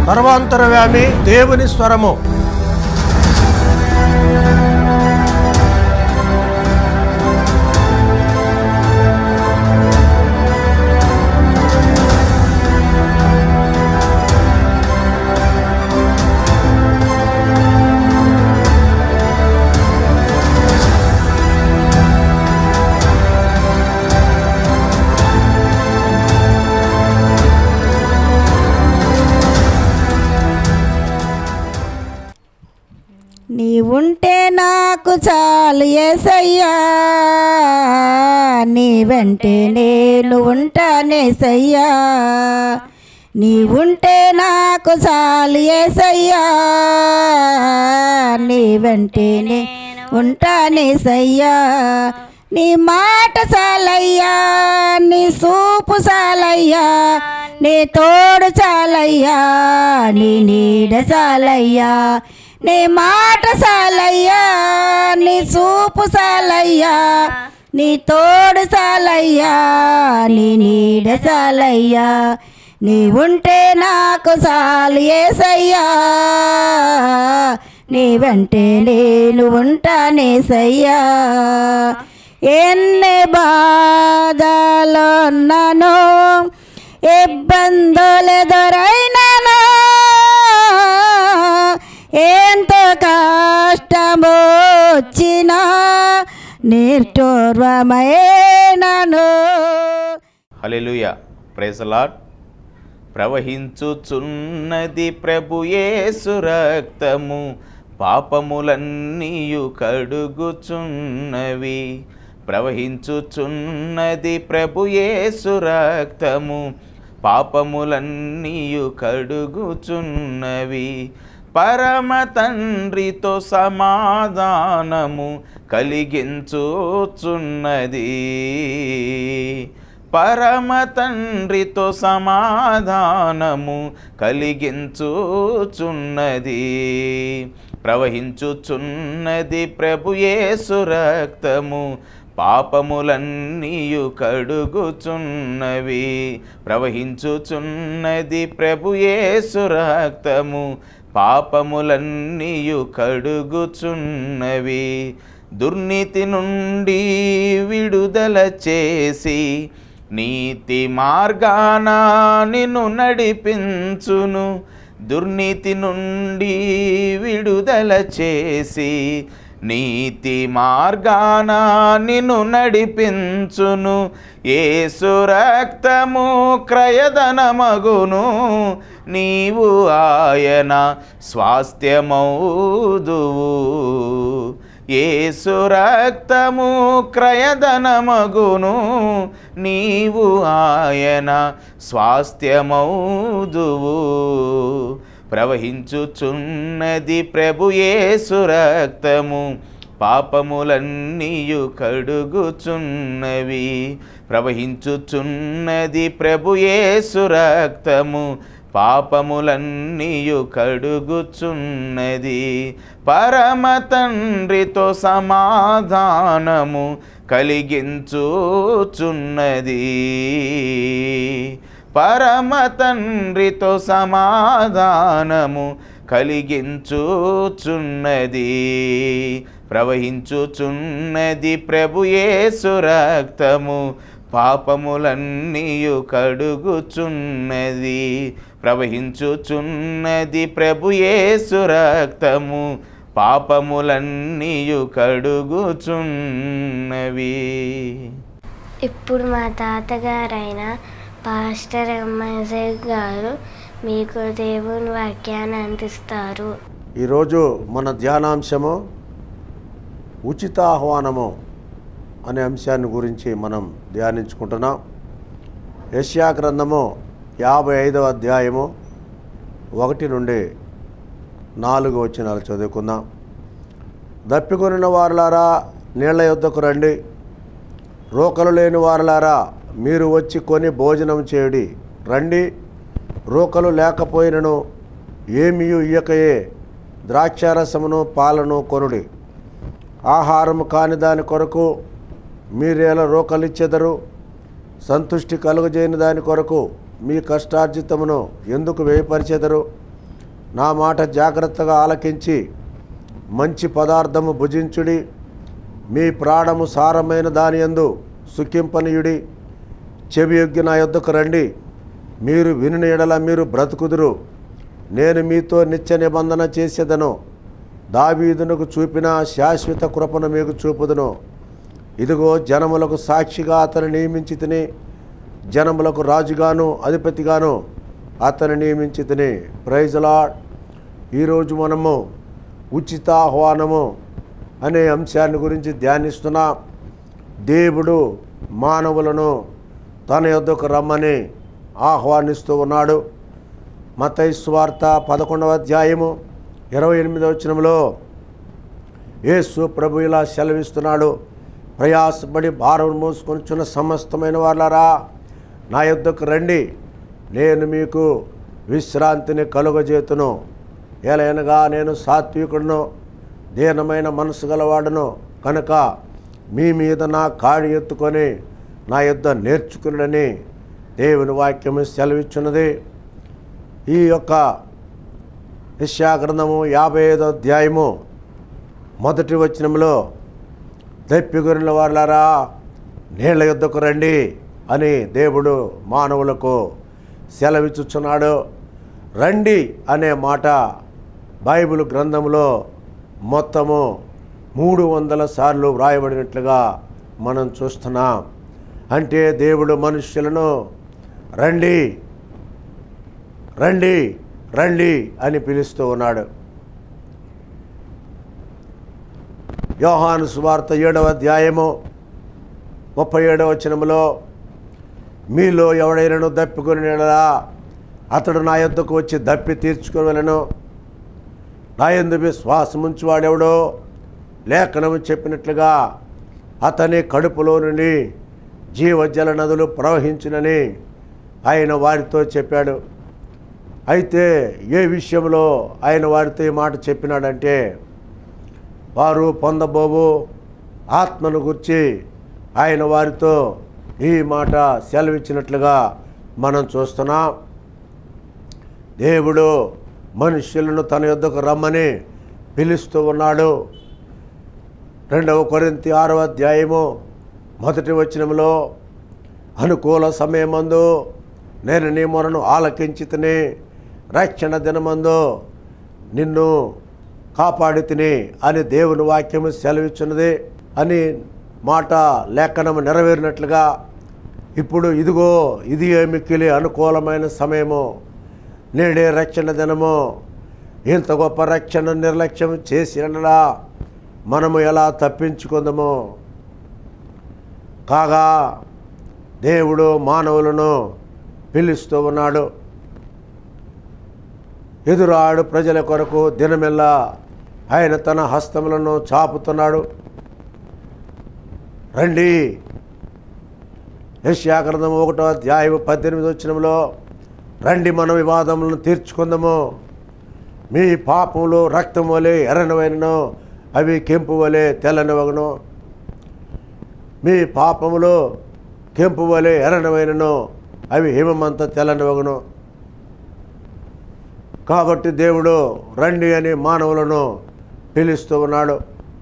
సర్వాంతరవ్యామి దేవుని స్వరము నీవుంటే నాకు చాలు ఏసయ్యా నీ వెంటే నేను ఉంటానేసయ్యా నీవుంటే నాకు చాలు ఏసయ్యా నీ వెంటే నేను ఉంటానేసయ్యా నీ మాట చాలయ్యా నీ సూపు చాలయ్యా నీ తోడు చాలయ్యా నీ నీడ చాలయ్యా నీ మాట చాలయ్యా నీ చూపు చాలయ్యా నీ తోడు చాలయ్యా నీ నీడ చాలయ్యా నీ ఉంటే నాకు చాలు ఏసయ్యా నీ వెంటే నేను ఉంటానేసయ్యా ఎన్ని బాధలున్నాను ఇబ్బందులు ఎదురైనాను ఎంత కష్టము వచ్చినా నిర్టూర్వమైనను హల్లెలూయా ప్రైజ్ లార్డ్ ప్రవహించుచున్నది ప్రభుయేసు రక్తము పాపములన్నీయు కడుగుచున్నవి ప్రవహించుచున్నది ప్రభుయేసు రక్తము పాపములన్నీయు కడుగుచున్నవి పరమ తండ్రితో సమాధానము కలిగించుచున్నది పరమ తండ్రితో సమాధానము కలిగించుచున్నది ప్రవహించుచున్నది ప్రభుయేసు రక్తము పాపములన్నీయు కడుగుచున్నవి ప్రవహించుచున్నది ప్రభుయేసు రక్తము పాపములన్నీయు కడుగుచున్నవి దుర్నీతి నుండి విడుదల చేసి నీతి మార్గాన నిన్ను నడిపించును దుర్నీతి నుండి విడుదల చేసి నీతి మార్గాన నిన్ను నడిపించును ఏసు రక్తము క్రయధనమగును నీవు ఆయన స్వాస్థ్యమౌదువు ఏసు రక్తము క్రయధనమగును నీవు ఆయన స్వాస్థ్యమౌదువు ప్రవహించుచున్నది ప్రభు యేసు రక్తము పాపములన్నీయు కడుగుచున్నవి ప్రవహించుచున్నది ప్రభు యేసు రక్తము పాపములన్నీయు కడుగుచున్నది పరమ తండ్రితో సమాధానము కలిగించుచున్నది పరమ తండ్రితో సమాధానము కలిగించుచున్నది ప్రవహించుచున్నది ప్రభుయేసు రక్తము పాపములన్నీయు కడుగుచున్నది ప్రవహించుచున్నది ప్రభుయేసు రక్తము పాపములన్నీయు కడుగుచున్నవి ఇప్పుడు మా తాతగారైన పాస్టర్ ఎంఎస్ఏ గారు మీకు దేవుని వాక్యాన్ని అందిస్తారు ఈరోజు మన ధ్యానాంశము ఉచిత ఆహ్వానము అనే అంశాన్ని గురించి మనం ధ్యానించుకుంటున్నాం యశ్యా గ్రంథము యాభై ఐదవ అధ్యాయము ఒకటి నుండి నాలుగు వచ్చినాలు చదువుకుందాం దప్పికొనిన వారులారా నీళ్ల యొద్దకు రండి రోకలు లేని వారులారా మీరు వచ్చి కొని భోజనం చేయుడి రండి రోకలు లేకపోయినను ఏమియు ఇయ్యకయే ద్రాక్షారసమును పాలను కొనుడి ఆహారము కాని దాని కొరకు మీరేలా రోకలిచ్చెదరు సంతుష్టి కలుగజేయని దాని కొరకు మీ కష్టార్జితమును ఎందుకు వేయపరిచెదరు నా మాట జాగ్రత్తగా ఆలకించి మంచి పదార్థము భుజించుడి మీ ప్రాణము సారమైన దాని యందు సుఖింపనీయుడి చెవియొగ్గి నా యొద్దకు రండి మీరు విని ఎడల మీరు బ్రతుకుదురు నేను మీతో నిత్య నిబంధన చేసేదను దావీదునకు చూపిన శాశ్వత కృపను మీకు చూపుదును ఇదిగో జనములకు సాక్షిగా అతను నియమించి తిని జనములకు రాజుగాను అధిపతిగాను అతను నియమించి తిని ప్రైజలాడ్ ఈరోజు మనము ఉచితాహ్వానము అనే అంశాన్ని గురించి ధ్యానిస్తున్నాం దేవుడు మానవులను తన యొద్దకు రమ్మని ఆహ్వానిస్తూ ఉన్నాడు మతైస్వార్త పదకొండవ అధ్యాయము ఇరవై ఎనిమిదవ వచనంలో యేసు ప్రభు ఇలా సెలవిస్తున్నాడు ప్రయాసపడి భారం మోసుకొనిచున్న సమస్తమైన వాళ్ళరా నా యొద్దకు రండి నేను మీకు విశ్రాంతిని కలుగజేతును ఏలైనగా నేను సాత్వికుడును దీనమైన మనసు గలవాడును కనుక మీ మీద నా కాడి ఎత్తుకొని నా యొద్ద నేర్చుకునని దేవుని వాక్యము సెలవిచ్చున్నది ఈ యొక్క యశాగ్రంథము యాభై ఐదో అధ్యాయము మొదటి వచనంలో దప్పిగొరిన వాళ్ళారా నీళ్ళ యుద్ధకు రండి అని దేవుడు మానవులకు సెలవిచ్చుచున్నాడు రండి అనే మాట బైబిల్ గ్రంథంలో మొత్తము మూడు వందల సార్లు వ్రాయబడినట్లుగా మనం చూస్తున్నాం అంటే దేవుడు మనుష్యులను రండి రండి రండి అని పిలుస్తూ ఉన్నాడు యోహాను సువార్త ఏడవ అధ్యాయము ముప్పై ఏడవ వచనములో మీలో ఎవడైనాను దప్పికొని అతడు నా యొద్దకు వచ్చి దప్పి తీర్చుకోవలను నా ఎందు విశ్వాసముంచి వాడెవడో లేఖనము చెప్పినట్లుగా అతని కడుపులో నుండి జీవజల నదులు ప్రవహించునని ఆయన వారితో చెప్పాడు అయితే ఏ విషయంలో ఆయన వారితో ఈ మాట చెప్పినాడంటే వారు పొందబోవు ఆత్మను గుర్చి ఆయన వారితో ఈ మాట సెలవిచ్చినట్లుగా మనం చూస్తున్నాం దేవుడు మనుష్యులను తన యొద్దకు రమ్మని పిలుస్తూ ఉన్నాడు రెండవ కొరింతి ఆరవ అధ్యాయము మొదటి వచనంలో అనుకూల సమయమందు నేను నీ మొరను ఆలకించి తిని రక్షణ దినమందు నిన్ను కాపాడి తిని అని దేవుని వాక్యము సెలవిచ్చున్నది అని మాట లేఖనము నెరవేరినట్లుగా ఇప్పుడు ఇదిగో ఇది మిక్కిలి అనుకూలమైన సమయము నేడే రక్షణ దినము ఇంత గొప్ప రక్షణ నిర్లక్ష్యం చేసినలా మనము ఎలా తప్పించుకుందాము కాగా దేవుడు మానవులను పిలుస్తూ ఉన్నాడు ఎదురాడు ప్రజల కొరకు దినమెల్లా ఆయన తన హస్తములను చాపుతున్నాడు రండి యశ్యాగ్రంథం ఒకటో అధ్యాయం పద్దెనిమిది వచ్చినంలో రండి మన వివాదములను తీర్చుకుందాము మీ పాపములు రక్తం వలె ఎర్రనివైనను అవి కెంపు వలె తెల్లనివగను మీ పాపములు కెంపు వలె ఎర్రనివైనను అవి హిమమంత తెల్లనివగను కాబట్టి దేవుడు రండి అని మానవులను పిలుస్తూ ఉన్నాడు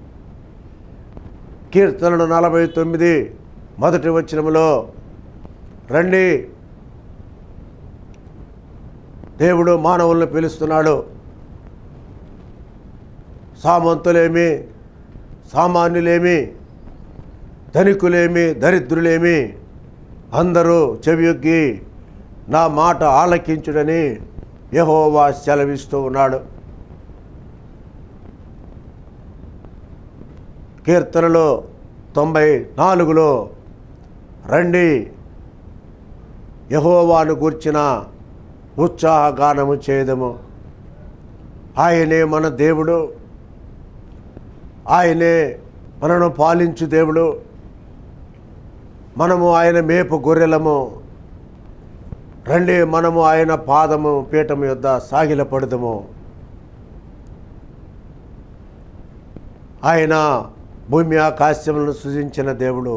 కీర్తనలు నలభై తొమ్మిది మొదటి వచనములో రండి దేవుడు మానవులను పిలుస్తున్నాడు సామంతులేమి సామాన్యులేమి ధనికులేమి దరిద్రులేమి అందరూ చెవియొగ్గి నా మాట ఆలకించుడని యహోవా సెలవిస్తూ ఉన్నాడు కీర్తనలో తొంభై నాలుగులో రండి యహోవాను గూర్చిన ఉత్సాహగానము చేయదము ఆయనే మన దేవుడు ఆయనే మనను పాలించు దేవుడు మనము ఆయన మేపు గొర్రెలము రండి మనము ఆయన పాదము పీఠము యొద్ద సాగిలపడదము ఆయన భూమి ఆకాశములను సృజించిన దేవుడు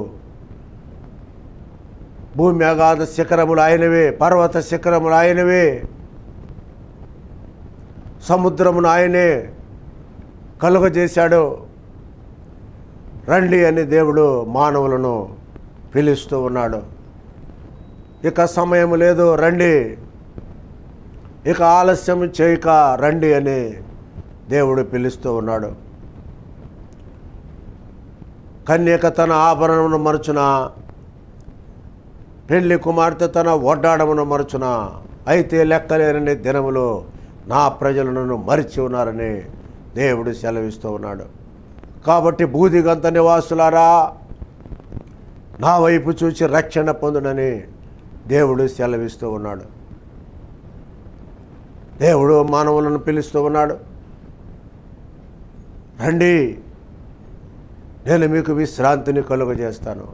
భూమి అగాధ శిఖరములు ఆయనవే పర్వత శిఖరములు ఆయనవే సముద్రమును ఆయనే కలుగజేశాడు రండి అని దేవుడు మానవులను పిలుస్తూ ఉన్నాడు ఇక సమయం లేదు రండి ఇక ఆలస్యం చేయక రండి అని దేవుడు పిలుస్తూ ఉన్నాడు కన్యక తన ఆభరణమును మరచున పెళ్లి కుమార్తె తన ఒడ్డాడమును మరచున అయితే లెక్కలేనని దినములో నా ప్రజలు నన్ను మరిచి ఉన్నారని దేవుడు సెలవిస్తూ ఉన్నాడు కాబట్టి బూదిగంత నివాసులారా నా వైపు చూసి రక్షణ పొందునని దేవుడు సెలవిస్తూ ఉన్నాడు దేవుడు మానవులను పిలుస్తూ ఉన్నాడు రండి నేను మీకు విశ్రాంతిని కలుగజేస్తాను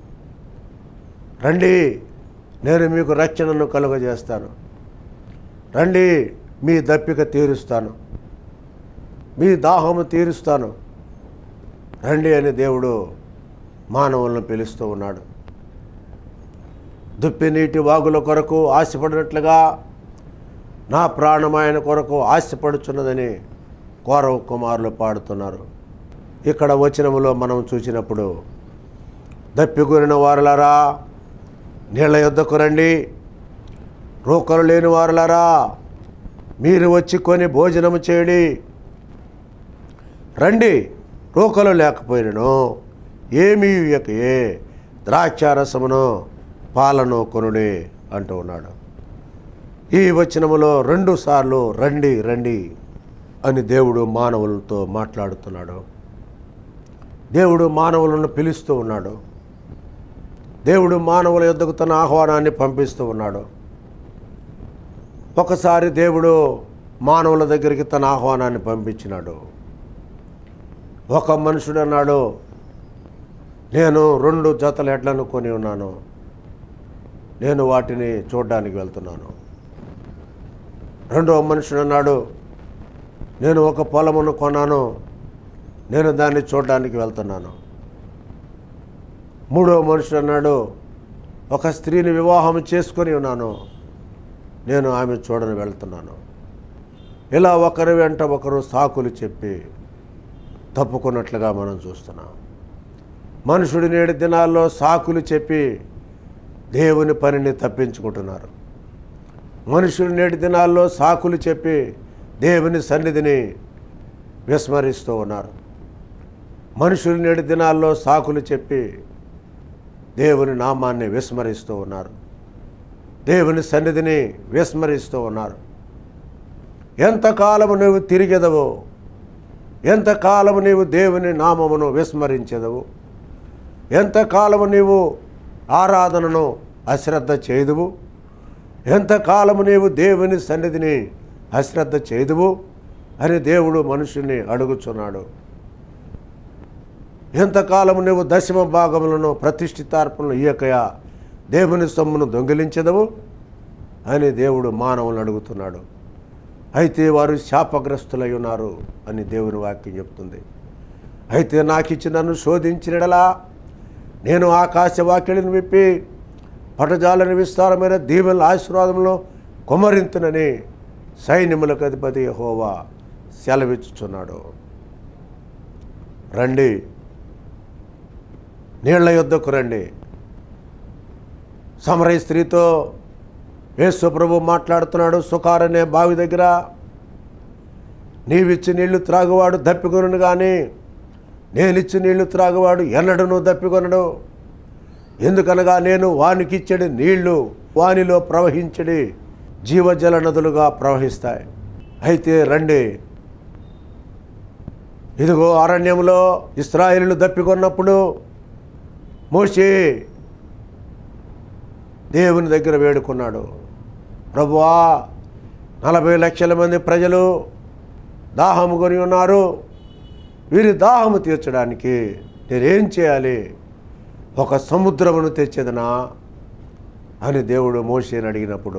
రండి నేను మీకు రక్షణను కలుగజేస్తాను రండి మీ దప్పిక తీరుస్తాను మీ దాహము తీరుస్తాను రండి అని దేవుడు మానవులను పిలుస్తూ ఉన్నాడు దుప్పి నీటి వాగుల కొరకు ఆశపడినట్లుగా నా ప్రాణం ఆయన కొరకు ఆశపడుచున్నదని కౌరవ కుమారులు పాడుతున్నారు ఇక్కడ వచనములో మనం చూసినప్పుడు దప్పిగొరిన వారులారా నీళ్ళ యొద్దకు రండి రూకలు లేని వారులారా మీరు వచ్చి కొని భోజనము చేయడి రండి రూకలు లేకపోయినను ఏమీ ఇయ్యకయే ద్రాక్షారసమును పాలను కొనుడి అంటూ ఉన్నాడు ఈ వచనములో రెండు సార్లు రండి రండి అని దేవుడు మానవులతో మాట్లాడుతున్నాడు దేవుడు మానవులను పిలుస్తూ ఉన్నాడు దేవుడు మానవుల యొద్దకు తన ఆహ్వానాన్ని పంపిస్తూ ఉన్నాడు ఒకసారి దేవుడు మానవుల దగ్గరికి తన ఆహ్వానాన్ని పంపించినాడు ఒక మనుషుడు అన్నాడు నేను రెండు జతల ఎడ్లను కొని ఉన్నాను నేను వాటిని చూడడానికి వెళ్తున్నాను రెండవ మనుషుడు అన్నాడు నేను ఒక పొలమును కొన్నాను నేను దాన్ని చూడడానికి వెళ్తున్నాను మూడవ మనుషుడు అన్నాడు ఒక స్త్రీని వివాహం చేసుకొని ఉన్నాను నేను ఆమె చూడని వెళ్తున్నాను ఇలా ఒకరి వెంట ఒకరు సాకులు చెప్పి తప్పుకున్నట్లుగా మనం చూస్తున్నాం మనుషుడి నేడు దినాల్లో సాకులు చెప్పి దేవుని పనిని తప్పించుకుంటున్నారు మనుషుడు నేటి దినాల్లో సాకులు చెప్పి దేవుని సన్నిధిని విస్మరిస్తూ ఉన్నారు మనుషులు నేటి దినాల్లో సాకులు చెప్పి దేవుని నామాన్ని విస్మరిస్తూ ఉన్నారు దేవుని సన్నిధిని విస్మరిస్తూ ఉన్నారు ఎంతకాలము నువ్వు తిరిగెదవో ఎంతకాలము నీవు దేవుని నామమును విస్మరించెదవు ఎంతకాలము నీవు ఆరాధనను అశ్రద్ధ చేయదువు ఎంతకాలము నీవు దేవుని సన్నిధిని అశ్రద్ధ చేయదువు అని దేవుడు మనుషుని అడుగుచున్నాడు ఎంతకాలము నీవు దశమ భాగములను ప్రతిష్ఠితార్పణలు ఇయ్యకయా దేవుని సొమ్మును దొంగిలించదవు అని దేవుడు మానవులను అడుగుతున్నాడు అయితే వారు శాపగ్రస్తులై ఉన్నారు అని దేవుని వాక్యం చెప్తుంది అయితే నాకు ఇచ్చి నన్ను శోధించినడలా నేను ఆకాశ వాక్యలను విప్పి పటజాలని విస్తారమైన దీవెనల ఆశీర్వాదంలో కుమరింతునని సైన్యములకు అధిపతి హోవా సెలవిచ్చుచున్నాడు రండి నీళ్ల యుద్ధకు రండి సమరయ స్త్రీతో యేసు ప్రభు మాట్లాడుతున్నాడు సుకారనే బావి దగ్గర నీవిచ్చి నీళ్లు త్రాగువాడు దప్పికొనను కానీ నేనిచ్చి నీళ్లు త్రాగువాడు ఎన్నడను దప్పికొనడు ఎందుకనగా నేను వానికిచ్చడి నీళ్లు వానిలో ప్రవహించడి జీవజల నదులుగా ప్రవహిస్తాయి అయితే రండి ఇదిగో అరణ్యంలో ఇస్రాయేలు దప్పికొన్నప్పుడు మోషే దేవుని దగ్గర వేడుకున్నాడు ప్రభువా నలభై లక్షల మంది ప్రజలు దాహము కొని ఉన్నారు వీరి దాహము తీర్చడానికి నేనేం చేయాలి ఒక సముద్రమును తెచ్చేదనా అని దేవుడు మోషేని అడిగినప్పుడు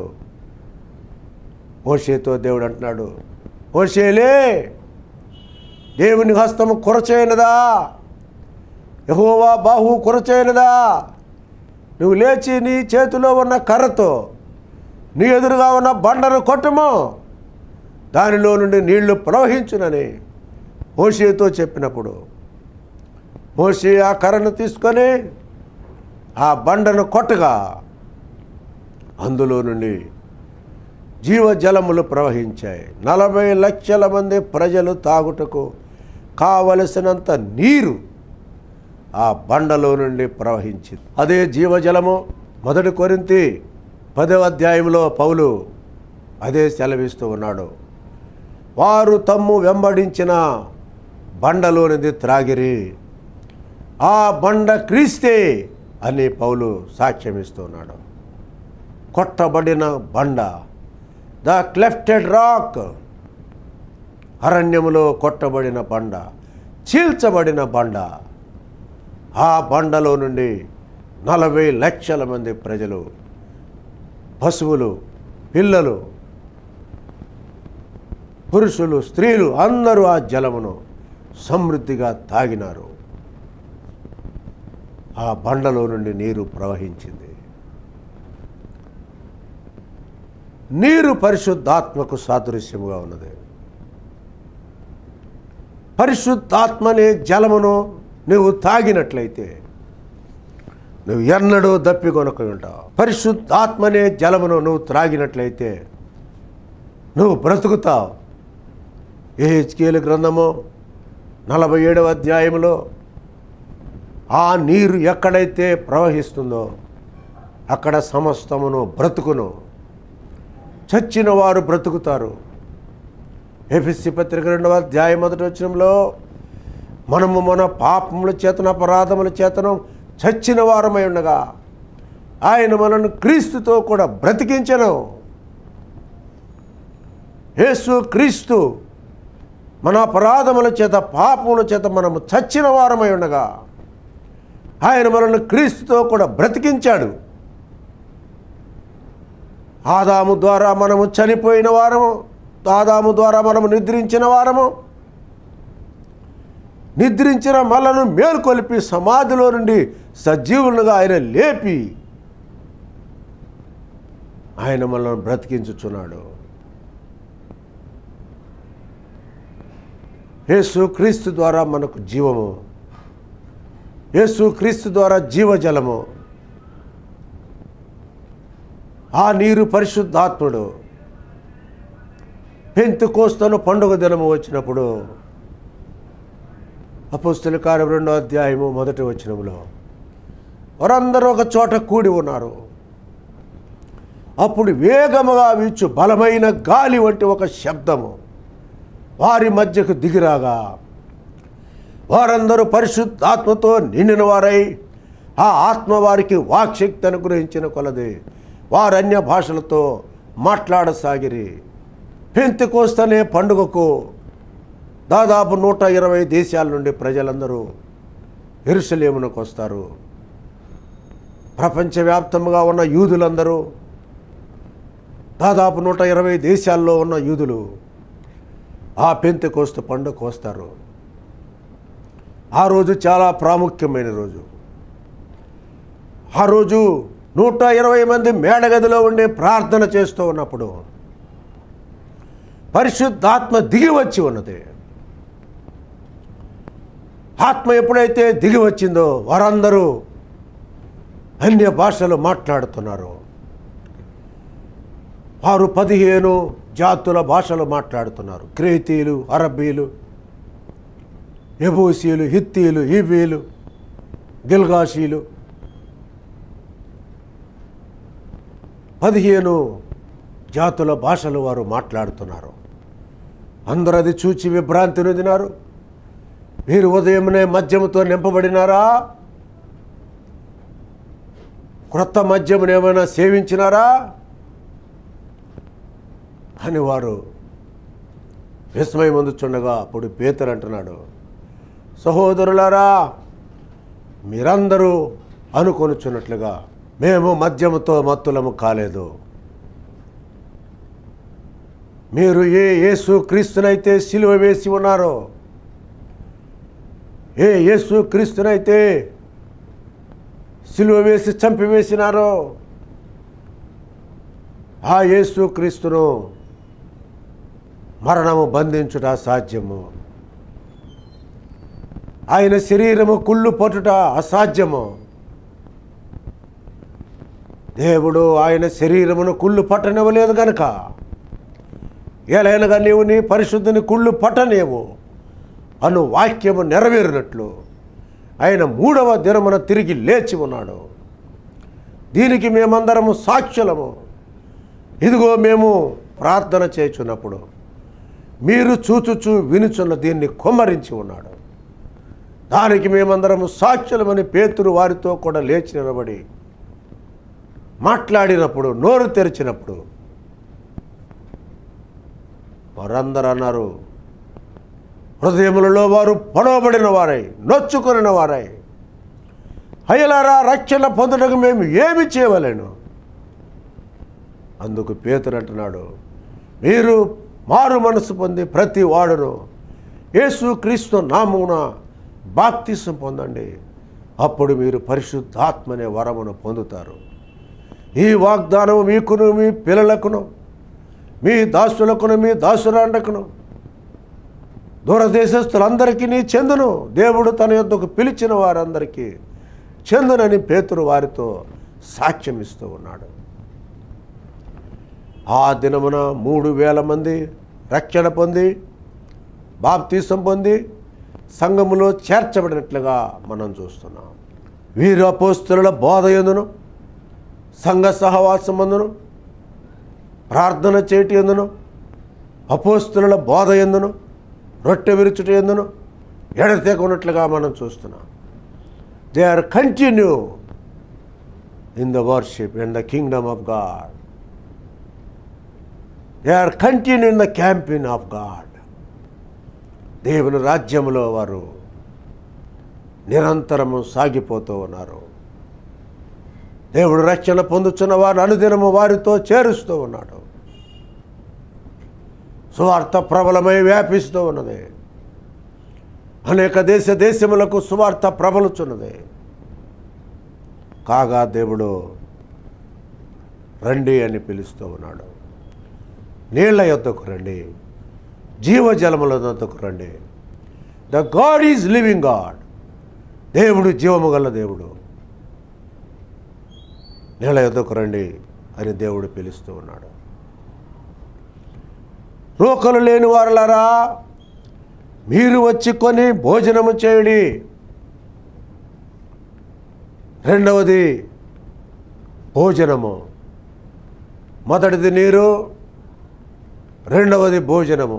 మోషేతో దేవుడు అంటున్నాడు మోషేలే దేవుని హస్తము కొరచేయనదా యహోవా బాహు కొరచేయనదా నువ్వు లేచి నీ చేతిలో ఉన్న కర్రతో నీ ఎదురుగా ఉన్న బండను కొట్టుము దానిలో నుండి నీళ్లు ప్రవహించునని మోషేతో చెప్పినప్పుడు మోషే ఆ కర్రను తీసుకొని ఆ బండను కొట్టగా అందులో నుండి జీవజలములు ప్రవహించాయి నలభై లక్షల మంది ప్రజలు తాగుటకు కావలసినంత నీరు ఆ బండలో నుండి ప్రవహించింది అదే జీవజలము మొదటి కొరింతి పదవ అధ్యాయంలో పౌలు అదే సెలవిస్తూ ఉన్నాడు వారు తమ్ము వెంబడించిన బండలోనిది త్రాగిరి ఆ బండ క్రీస్తే అని పౌలు సాక్ష్యమిస్తున్నాడు కొట్టబడిన బండ ద క్లెఫ్టెడ్ రాక్ అరణ్యములో కొట్టబడిన బండ చీల్చబడిన బండ ఆ బండలో నుండి నలభై లక్షల మంది ప్రజలు పశువులు పిల్లలు పురుషులు స్త్రీలు అందరూ ఆ జలమును సమృద్ధిగా తాగినారు ఆ బండలో నుండి నీరు ప్రవహించింది నీరు పరిశుద్ధాత్మకు సాదృశ్యముగా ఉన్నది పరిశుద్ధాత్మనే జలమును నువ్వు తాగినట్లయితే నువ్వు ఎన్నడూ దప్పికొనక ఉంటావు పరిశుద్ధాత్మనే జలమును నువ్వు త్రాగినట్లయితే నువ్వు బ్రతుకుతావు ఏ హెచ్కేలు గ్రంథము నలభై ఏడవ అధ్యాయంలో ఆ నీరు ఎక్కడైతే ప్రవహిస్తుందో అక్కడ సమస్తమును బ్రతుకును చచ్చిన వారు బ్రతుకుతారు ఎఫ్ఎస్సి పత్రిక రెండవ అధ్యాయం మొదటి వచ్చినంలో మనము మన పాపముల చేతన అపరాధముల చేతను చచ్చిన వారమై ఉండగా ఆయన మనను క్రీస్తుతో కూడా బ్రతికించను యేసు క్రీస్తు మన అపరాధముల చేత పాపముల చేత మనము చచ్చిన వారమై ఉండగా ఆయన మనల్ని క్రీస్తుతో కూడా బ్రతికించాడు ఆదాము ద్వారా మనము చనిపోయిన వారము ఆదాము ద్వారా మనము నిద్రించిన వారము నిద్రించిన మలను మేల్కొలిపి సమాధిలో నుండి సజీవులుగా ఆయన లేపి ఆయన మనల్ని బ్రతికించుచున్నాడు యేసు క్రీస్తు ద్వారా మనకు జీవము యేసు క్రీస్తు ద్వారా జీవజలము ఆ నీరు పరిశుద్ధాత్ముడు పెంతు కోస్తను పండుగ దినము వచ్చినప్పుడు అపుస్తుల కార్యం రెండో అధ్యాయము మొదటి వచనములో వారందరూ ఒక చోట కూడి ఉన్నారు అప్పుడు వేగముగా వీచు బలమైన గాలి వంటి ఒక శబ్దము వారి మధ్యకు దిగిరాగా వారందరూ పరిశుద్ధాత్మతో నిండిన వారై ఆ ఆత్మ వారికి వాక్శక్తి అనుగ్రహించిన కొలది వారు అన్య భాషలతో మాట్లాడసాగిరి పెంతికోస్తనే పండుగకు దాదాపు నూట ఇరవై దేశాల నుండి ప్రజలందరూ ఎరుసలేమునకు వస్తారు ప్రపంచవ్యాప్తంగా ఉన్న యూదులందరూ దాదాపు నూట ఇరవై దేశాల్లో ఉన్న యూదులు ఆ పెంతెకోస్తు పండుగ వస్తారు ఆ రోజు చాలా ప్రాముఖ్యమైన రోజు ఆ రోజు నూట ఇరవై మంది మేడగదిలో ఉండి ప్రార్థన చేస్తూ ఉన్నప్పుడు పరిశుద్ధాత్మ దిగి వచ్చి ఉన్నది ఆత్మ ఎప్పుడైతే దిగి వచ్చిందో వారందరూ అన్య భాషలు మాట్లాడుతున్నారు వారు పదిహేను జాతుల భాషలు మాట్లాడుతున్నారు క్రేతీలు అరబ్బీలు ఎబూసీలు హిత్తీలు ఈబీలు గిల్గాషీలు పదిహేను జాతుల భాషలు వారు మాట్లాడుతున్నారు అందరూ అది చూచి విభ్రాంతి నొందినారు మీరు ఉదయమునే మద్యముతో నింపబడినారా క్రొత్త మద్యమును ఏమైనా సేవించినారా అని వారు విస్మయం అందుచుండగా అప్పుడు పేతురు అంటున్నాడు సహోదరులారా మీరందరూ అనుకొనుచున్నట్లుగా మేము మద్యముతో మత్తులము కాలేదు మీరు ఏ యేసు క్రీస్తునైతే సిలువ వేసి ఉన్నారో ఏ యేసు క్రీస్తునైతే సిలువ వేసి చంపివేసినారో ఆ యేసు క్రీస్తును మరణము బంధించుట అసాధ్యము ఆయన శరీరము కుళ్ళు పట్టుట అసాధ్యము దేవుడు ఆయన శరీరమును కుళ్ళు పట్టనివ్వలేదు గనుక ఎలైనగా నీవు నీ పరిశుద్ధిని కుళ్ళు పట్టనేవు అను వాక్యము నెరవేరినట్లు ఆయన మూడవ దినమున తిరిగి లేచి ఉన్నాడు దీనికి మేమందరము సాక్షులము ఇదిగో మేము ప్రార్థన చేయుచున్నప్పుడు మీరు చూచుచూ వినుచున్న దీన్ని కొమ్మరించి ఉన్నాడు దానికి మేమందరము సాక్షులమని పేతురు వారితో కూడా లేచి నిలబడి మాట్లాడినప్పుడు నోరు తెరిచినప్పుడు వారందరూ అన్నారు హృదయములలో వారు పొడవబడిన వారై నొచ్చుకొనిన వారై అయ్యలారా రక్షణ పొందడానికి మేము ఏమి చేయవలేను అందుకు పేతురు అంటున్నాడు మీరు మారు మనసు పొంది ప్రతి వాడును యేసు క్రీస్తు నామమున బాప్తిసం పొందండి అప్పుడు మీరు పరిశుద్ధాత్మనే వరమును పొందుతారు ఈ వాగ్దానం మీకును మీ పిల్లలకును మీ దాసులకును మీ దాసురాండకును దూరదేశస్తులందరికీ నీ చెందును దేవుడు తన యొద్దకు పిలిచిన వారందరికీ చెందునని పేతురు వారితో సాక్ష్యం ఇస్తూ ఉన్నాడు ఆ దినమున మూడు వేల మంది రక్షణ పొంది బాప్తీసం పొంది సంఘములో చేర్చబడినట్లుగా మనం చూస్తున్నాం వీరు అపోస్తుల బోధ ఎందును సంఘ సహవాసమందును ప్రార్థన చేటి ఎందును అపోస్తుల బోధ ఎందును రొట్టె విరుచుట ఎందును ఎడతెగనట్లుగా మనం చూస్తున్నాం they are continue in the worship in the kingdom of God they are continue in the campaign of God దేవుని రాజ్యంలో వారు నిరంతరము సాగిపోతూ ఉన్నారు దేవుడు రక్షణ పొందుతున్న వారు అనుదినము వారితో చేరుస్తూ ఉన్నాడు సువార్త ప్రబలమై వ్యాపిస్తూ ఉన్నది అనేక దేశ దేశములకు సువార్త ప్రబలుచున్నది కాగా దేవుడు రండి అని పిలుస్తూ ఉన్నాడు నీళ్ల యొద్దకు రండి జీవజలముల యొద్దకు రండి the God is living God దేవుడు జీవము గల దేవుడు నీళ్ళ యొద్దకు రండి అని దేవుడు పిలుస్తూ ఉన్నాడు రోకలు లేని వారులారా మీరు వచ్చి కొని భోజనము చేయుడి రెండవది భోజనము మొదటిది నీరు రెండవది భోజనము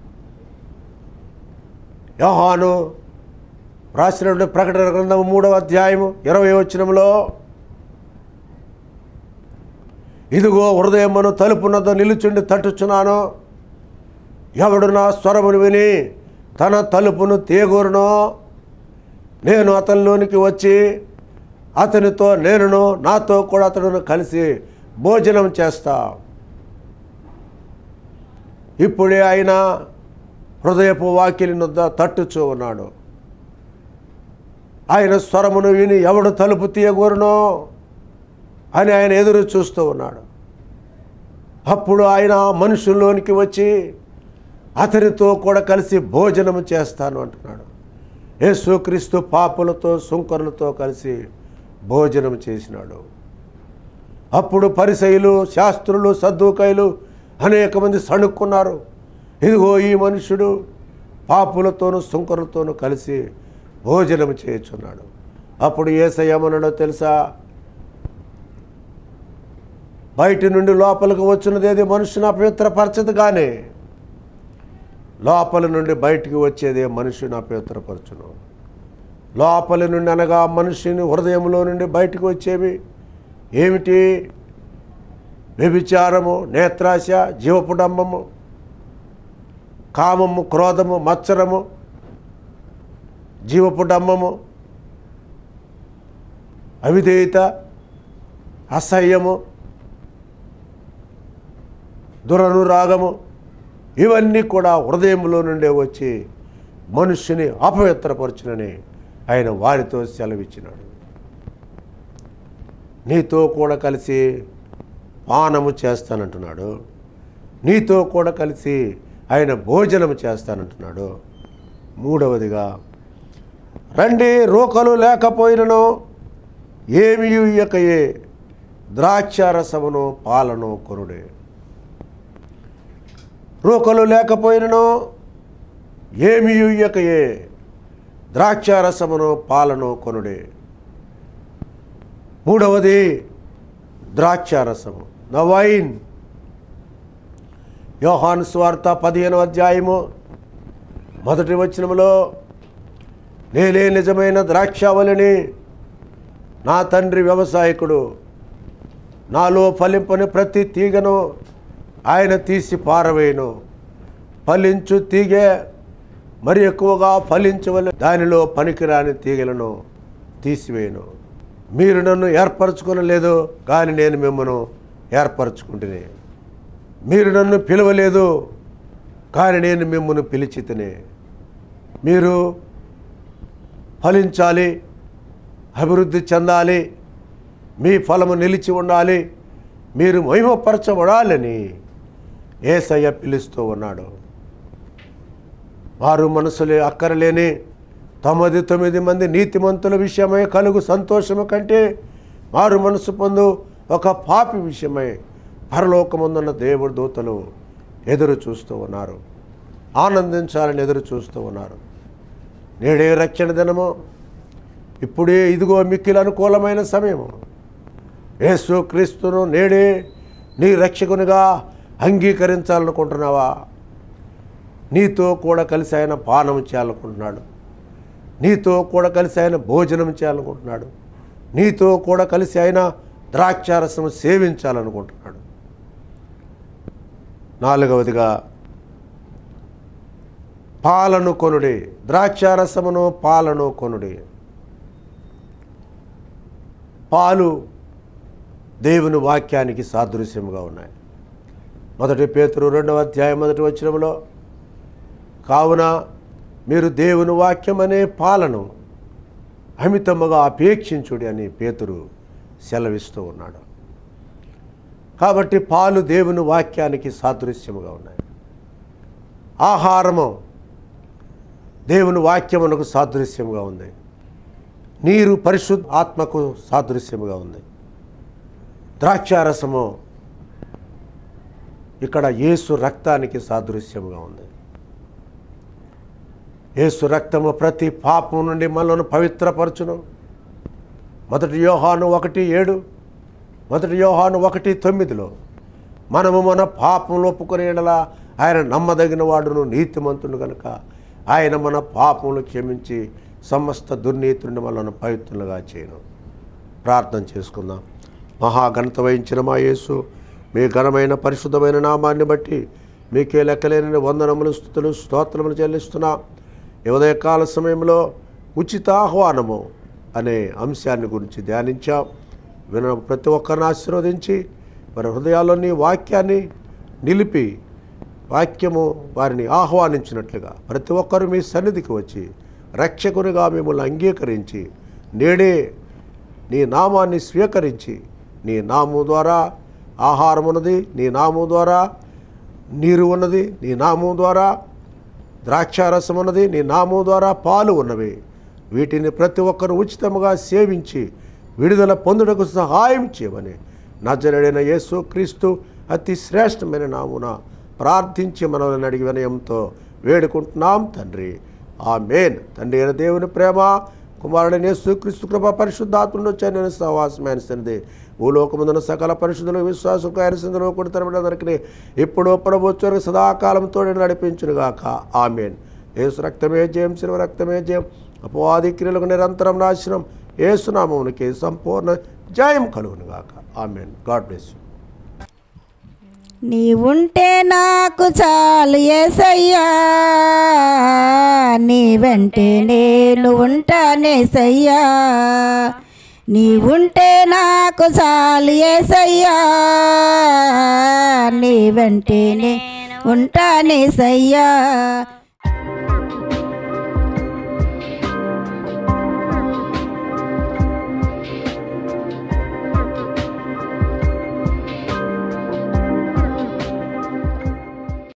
యోహాను రాసినటువంటి ప్రకటన గ్రంథము మూడవ అధ్యాయము ఇరవై వచనంలో ఇదిగో హృదయమును తలుపునతో నిలుచుండి తట్టుచున్నాను ఎవడు నా స్వరమును విని తన తలుపును తేగూరునో నేను అతనిలోనికి వచ్చి అతనితో నేనును నాతో కూడా అతడును కలిసి భోజనం చేస్తా ఇప్పుడే ఆయన హృదయపు వాకిలి నొద్ద తట్టుచూ ఉన్నాడు ఆయన స్వరమును విని ఎవడు తలుపు తీయగూరునో అని ఆయన ఎదురు చూస్తూ ఉన్నాడు అప్పుడు ఆయన మనుషుల్లోనికి వచ్చి అతనితో కూడా కలిసి భోజనము చేస్తాను అంటున్నాడు యేసుక్రీస్తు పాపులతో సుంకరులతో కలిసి భోజనం చేసినాడు అప్పుడు పరిసయులు శాస్త్రులు సద్దుకాయలు అనేక మంది సణుక్కున్నారు ఇదిగో ఈ మనుషుడు పాపులతోనూ సుంకరులతోనూ కలిసి భోజనం చేయుచున్నాడు అప్పుడు ఏసయ్యమనడో తెలుసా బయట నుండి లోపలికి వచ్చినది ఏది మనుషుని అపవిత్రపరచదు కానీ లోపల నుండి బయటికి వచ్చేది మనుషుని అపవిత్రపరచును లోపలి నుండి అనగా మనుషుని హృదయంలో నుండి బయటికి వచ్చేవి ఏమిటి వ్యభిచారము నేత్రాశ జీవపుడంబము కామము క్రోధము మత్సరము జీవపుడంబము అవిధేయత అసహ్యము దురనురాగము ఇవన్నీ కూడా హృదయంలో నుండే వచ్చి మనుష్యుని అపవిత్రపరచునని ఆయన వారితో సెలవిచ్చినాడు నీతో కూడా కలిసి పానము చేస్తానంటున్నాడు నీతో కూడా కలిసి ఆయన భోజనం చేస్తానంటున్నాడు మూడవదిగా రండి రోకలు లేకపోయినను ఏమి ఇయ్యకయే ద్రాక్షారసమును పాలను కొనుడే రోకలు లేకపోయినను ఏమి ఇయ్యకయే ద్రాక్షారసమును పాలను కొనుడే మూడవది ద్రాక్షారసము ద వైన్ యోహాను స్వార్త పదిహేను అధ్యాయము మొదటి వచనములో నేనే నిజమైన ద్రాక్షావళిని నా తండ్రి వ్యవసాయకుడు నాలో ఫలింపని ప్రతి తీగను ఆయన తీసి పారవేయను ఫలించు తీగె మరి ఎక్కువగా ఫలించవలె దానిలో పనికిరాని తీగలను తీసివేయను మీరు నన్ను ఏర్పరచుకునలేదు కానీ నేను మిమ్మను ఏర్పరచుకుంటుని మీరు నన్ను పిలవలేదు కానీ నేను మిమ్మల్ని పిలిచితిని మీరు ఫలించాలి అభివృద్ధి చెందాలి మీ ఫలము నిలిచి ఉండాలి మీరు మహిమపరచబడాలని ఏసయ్య పిలుస్తూ ఉన్నాడు వారు మనసులే అక్కరలేని తొమ్మిది తొమ్మిది మంది నీతిమంతుల విషయమై కలుగు సంతోషము కంటే వారు మనసు పొందు ఒక పాపి విషయమై పరలోకముందున్న దేవుడు దూతలు ఎదురు చూస్తూ ఉన్నారు ఆనందించాలని ఎదురు చూస్తూ ఉన్నారు నేడే రక్షణ దినము ఇప్పుడే ఇదిగో మిక్కిలి అనుకూలమైన సమయము యేసు క్రీస్తును నేడే నీ రక్షకునిగా అంగీకరించాలనుకుంటున్నావా నీతో కూడా కలిసి ఆయన పానం చేయాలనుకుంటున్నాడు నీతో కూడా కలిసి ఆయన భోజనం చేయాలనుకుంటున్నాడు నీతో కూడా కలిసి ఆయన ద్రాక్షారసం సేవించాలనుకుంటున్నాడు నాలుగవదిగా పాలను కొనుడి ద్రాక్షారసమును పాలను కొనుడి పాలు దేవుని వాక్యానికి సాదృశ్యముగా ఉన్నాయి మొదటి పేతురు రెండవ అధ్యాయం మొదటి వచనంలో కావున మీరు దేవుని వాక్యం అనే పాలను అమితముగా అపేక్షించుడి అని పేతురు సెలవిస్తూ ఉన్నాడు కాబట్టి పాలు దేవుని వాక్యానికి సాదృశ్యముగా ఉన్నాయి ఆహారము దేవుని వాక్యమునకు సాదృశ్యముగా ఉంది నీరు పరిశుద్ధ ఆత్మకు సాదృశ్యముగా ఉంది ద్రాక్షారసము ఇక్కడ యేసు రక్తానికి సాదృశ్యముగా ఉంది యేసు రక్తము ప్రతి పాపం నుండి మనలను పవిత్రపరచును మొదటి యోహాను ఒకటి ఏడు మొదటి యోహాను ఒకటి తొమ్మిదిలో మనము మన పాపంలో ఒప్పుకునేలా ఆయన నమ్మదగిన వాడును నీతిమంతుడు కనుక ఆయన మన పాపములు క్షమించి సమస్త దుర్నీతి నుండి మనలను పవిత్రులుగా చేయను ప్రార్థన చేసుకుందాం మహాఘనత వహించిన మా యేసు మీ ఘనమైన పరిశుద్ధమైన నామాన్ని బట్టి మీకే లెక్కలేని వందనములు స్థుతులు స్తోత్రములు చెల్లిస్తున్నా ఈ ఉదయకాల సమయంలో ఉచిత ఆహ్వానము అనే అంశాన్ని గురించి ధ్యానించాం విన ప్రతి ఒక్కరిని ఆశీర్వదించి వారి హృదయాల్లోని వాక్యాన్ని నిలిపి వాక్యము వారిని ఆహ్వానించినట్లుగా ప్రతి ఒక్కరూ మీ సన్నిధికి వచ్చి రక్షకునిగా మిమ్మల్ని అంగీకరించి నేడే నీ నామాన్ని స్వీకరించి నీ నామం ద్వారా ఆహారం ఉన్నది నీ నామం ద్వారా నీరు ఉన్నది నీ నామం ద్వారా ద్రాక్షారసం ఉన్నది నీ నామం ద్వారా పాలు ఉన్నవి వీటిని ప్రతి ఒక్కరు ఉచితముగా సేవించి విడుదల పొందుటకు సహాయం చేయమని నజరడైన యేసు క్రీస్తు అతి శ్రేష్టమైన నామున ప్రార్థించి మనల్ని అడిగి వినయంతో వేడుకుంటున్నాం తండ్రి ఆ మేన్ తండ్రి అయిన దేవుని ప్రేమ కుమారుడైన యేసు క్రీస్తు కృప పరిశుద్ధాత్మను వచ్చాను సహవాసమైన సన్నిధి భూలోకముందున సకల పరిశుద్ధులు విశ్వాసకు ఆయన సింధులు కొడుతున్నదరికి ఇప్పుడు ప్రభు సదాకాలంతో నడిపించునుగాక ఆమెన్ ఏసు రక్తమే జయం శివ రక్తమే జయం అపవాది క్రియలకు నిరంతరం నాశనం ఏసునామమునికి సంపూర్ణ జయం కలుగునుగాక ఆమెన్ గాడ్ బ్లెస్ యూ నీవుంటే నాకు చాలు ఏసయ్యా నీ వెంటే నేను ఉంటానేసయ్యా నీవుంటే నాకు చాలు ఏసయ్యా నీ వెంటే నేను ఉంటానేసయ్యా